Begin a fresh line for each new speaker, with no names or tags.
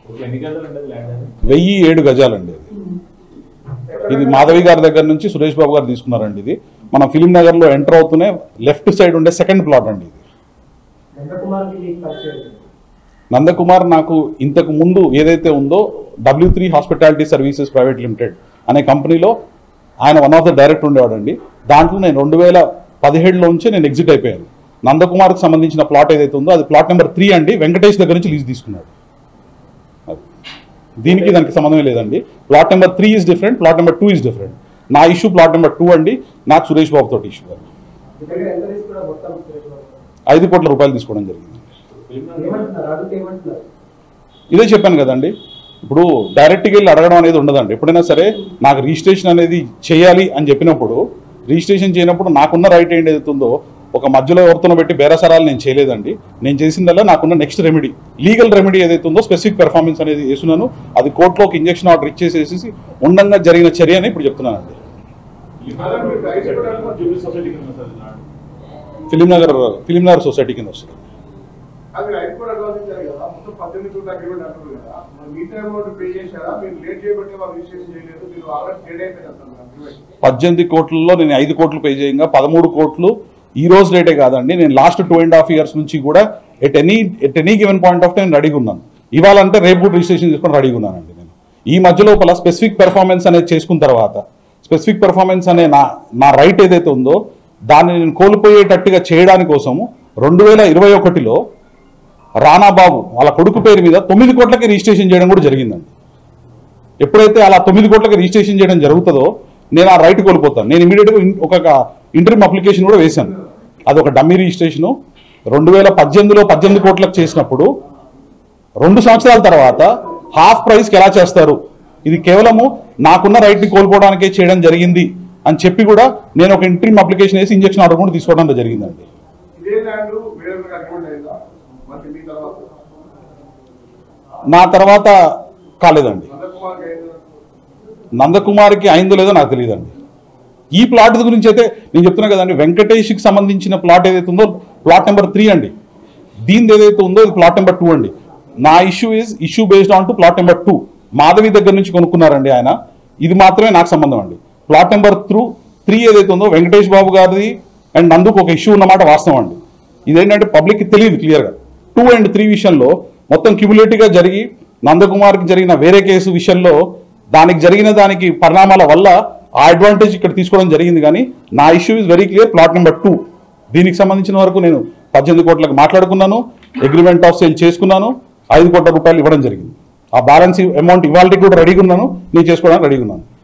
Okay ఎన్ని గంటలు ఉండదు ల్యాండ్ అది
వెయ్యి ఏడు గజాలండి అది ఇది మాధవి గారి దగ్గర నుంచి సురేష్ బాబు గారు తీసుకున్నారండి ఇది మనం ఫిలిం నగర్ లో ఎంటర్ అవుతూనే లెఫ్ట్ సైడ్ ఉండే సెకండ్ ప్లాట్ అండి ఇది
నందకుమార్కి మీకు పరిచయం
నందకుమార్ నాకు ఇంతకు ముందు ఏదైతే ఉందో W three hospitality services private limited అనే కంపెనీలో ఆయన వన్ ఆఫ్ ద డైరెక్టర్ ఉండేవాడండి దాంట్లో నేను రెండు వేల పదిహేడులో నుంచి నేను ఎగ్జిట్ అయిపోయాను నందకుమార్కి సంబంధించిన ప్లాట్ ఏదైతే ఉందో అది ప్లాట్ నెంబర్ త్రీ అండి వెంకటేష్ దగ్గర నుంచి లీజ్ తీసుకున్నాడు అది. దీనికి దానికి సంబంధం లేదండి plot number three is different plot number two is different నా ఇష్యూ ప్లాట్ నెంబర్ టూ అండి నాకు సురేష్ బాబు తోటి ఇష్యూ
మీ దగ్గర ఎంత తీసుకున్నా మొత్తం సురేష్ బాబు?
ఐదు కోట్ల రూపాయలు తీసుకోవడం జరిగింది
ఏమంటున్నారు అడిగితే ఏమంటున్నారు
ఇదే చెప్పాను కదండి ఇప్పుడు డైరెక్ట్గా వెళ్ళి అడగడం అనేది ఉండదండి ఎప్పుడైనా సరే నాకు రిజిస్ట్రేషన్ అనేది చేయాలి అని చెప్పినప్పుడు రిజిస్ట్రేషన్ చేయనప్పుడు నాకున్న రైట్ ఏంటి ఏదైతే ఉందో ఒక మధ్యలో ఎవరితోనో పెట్టి బేరసరాలు నేను చేయలేదండి నేను చేసిందల్లా నాకున్న నెక్స్ట్ రెమెడీ లీగల్ రెమెడీ ఏదైతే ఉందో స్పెసిఫిక్ పెర్ఫార్మెన్స్ అనేది చేస్తున్నాను అది కోర్టులో ఒక ఇంజక్షన్ ఆర్డర్ ఇచ్చేసేసి ఉండంగా జరిగిన చర్య అని ఇప్పుడు చెప్తున్నానండి
జూబ్లీ సొసైటీ కింద sir land
film Nagar film Nagar society కింద వస్తుంది
అది రైతు కూడా అడ్వాన్స్ ఇచ్చారు కదా మొత్తం పద్దెనిమిది కోట్ల అగ్రిమెంట్ అంటున్నారు కదా మరి మిగతా అమౌంట్ పే చేశారా మీరు లేట్ చేయబట్టి వాళ్ళు రిజిస్ట్రేషన్ చేయలేదు మీరు ఆల్రెడీ డేట్ అయిపోయింది అంటారు అగ్రిమెంట్
పద్దెనిమిది కోట్లలో నేను ఐదు కోట్లు పే చేయంగా పదమూడు కోట్లు ఈ రోజు రేటే కాదండి నేను last two and half years నుంచి కూడా at any at any given point of time రెడీగా ఉన్నాను ఇవాళ అంటే రేపు కూడా రిజిస్ట్రేషన్ చేసుకొని రెడీగా ఉన్నానండి నేను ఈ మధ్య లోపల స్పెసిఫిక్ పెర్ఫార్మెన్స్ అనేది చేసుకున్న తర్వాత స్పెసిఫిక్ పెర్ఫార్మెన్స్ అనే నా నా రైట్ ఏదైతే ఉందో దాన్ని నేను కోల్పోయేటట్టుగా చేయడానికి కోసము రెండు వేల ఇరవై ఒకటిలో రానాబాబు వాళ్ళ కొడుకు పేరు మీద తొమ్మిది కోట్లకి రిజిస్ట్రేషన్ చేయడం కూడా జరిగిందండి ఎప్పుడైతే అలా తొమ్మిది కోట్లకి రిజిస్ట్రేషన్ చేయడం జరుగుతుందో నేను ఆ రైట్ కోల్పోతాను నేను ఇమీడియట్గా ఒక ఇంటర్మ్ అప్లికేషన్ కూడా వేశాను అది ఒక డమ్మీ రిజిస్ట్రేషను రెండు వేల పద్దెనిమిదిలో పద్దెనిమిది కోట్లకు చేసినప్పుడు రెండు సంవత్సరాల తర్వాత హాఫ్ ప్రైస్కి ఎలా చేస్తారు ఇది కేవలము నాకున్న రైట్ని కోల్పోవడానికే చేయడం జరిగింది అని చెప్పి కూడా నేను ఒక ఇంటర్మ్ అప్లికేషన్ వేసి ఇంజక్షన్ ఆర్డర్ కూడా తీసుకోవడం జరిగిందండి
ఇదే ల్యాండ్ వేరే అగ్రిమెంట్ అయిందా మరి మీ తర్వాత
నా తర్వాత కాలేదండి
నందకుమార్కి అయిందా
నందకుమార్కి అయిందో లేదో నాకు తెలియదండి ఈ ప్లాట్ గురించి అయితే నేను చెప్తున్నా కదండి వెంకటేష్కి సంబంధించిన ప్లాట్ ఏదైతే ఉందో ప్లాట్ నెంబర్ త్రీ అండి దీనిది ఏదైతే ఉందో ఇది ప్లాట్ నెంబర్ టూ అండి నా issue is issue based on to plot number two Madhavi దగ్గర నుంచి కొనుక్కున్నారండి ఆయన ఇది మాత్రమే నాకు సంబంధం అండి ప్లాట్ నెంబర్ త్రూ త్రీ ఏదైతే ఉందో వెంకటేష్ బాబు గారిది అండ్ నందుకు ఒక ఇష్యూ ఉన్నమాట వాస్తవం అండి ఇదేంటంటే పబ్లిక్కి తెలియదు క్లియర్గా టూ అండ్ త్రీ విషయంలో మొత్తం క్యుములేటివ్గా జరిగి నందకుమార్కి జరిగిన వేరే కేసు విషయంలో దానికి జరిగిన దానికి పరిణామాల వల్ల ఆ అడ్వాంటేజ్ ఇక్కడ తీసుకోవడం జరిగింది కానీ నా issue is very clear plot number two దీనికి సంబంధించిన వరకు నేను పద్దెనిమిది కోట్లకు మాట్లాడుకున్నాను అగ్రిమెంట్ ఆఫ్ సేల్ చేసుకున్నాను ఐదు కోట్ల రూపాయలు ఇవ్వడం జరిగింది ఆ బ్యాలెన్స్ అమౌంట్ ఇవాళకి కూడా రెడీగా ఉన్నాను నేను చేసుకోవడానికి రెడీగా ఉన్నాను